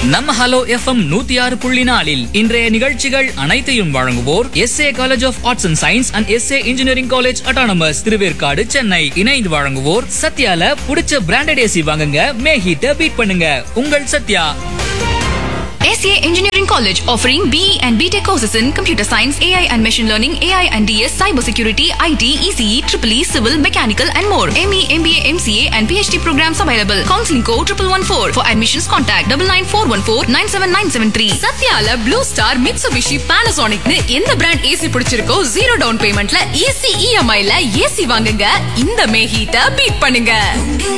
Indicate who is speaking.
Speaker 1: நம்ம hello FM நூத்தி ஆறு புள்ளி நாலில் இன்றைய நிகழ்ச்சிகள் அனைத்தையும் வழங்குவோர் S A college of arts and science and S A engineering college autonomous Thiruverkadu Chennai இணைந்து வழங்குவோர் சத்யால புடிச்ச பிராண்டட் ஏசி வாங்குங்க மே ஹீட்ட பீட் பண்ணுங்க உங்கள் Sathya
Speaker 2: SCA Engineering College offering BE and BTech courses in computer science, AI and machine learning, AI and DS, cybersecurity, IT, ECE, EEE, civil, mechanical and more. ME, MBA, MCA and PhD programs available. Counseling code 1114. For admissions contact 99414 97973.
Speaker 3: சத்யால blue star Mitsubishi பானாசோனிக்னு எந்த brand AC பிடிச்சிருக்கோ zero down பேமெண்ட்ல easy இஎம்ஐல AC வாங்குங்க இந்த மே ஹீட்ட beat பண்ணுங்க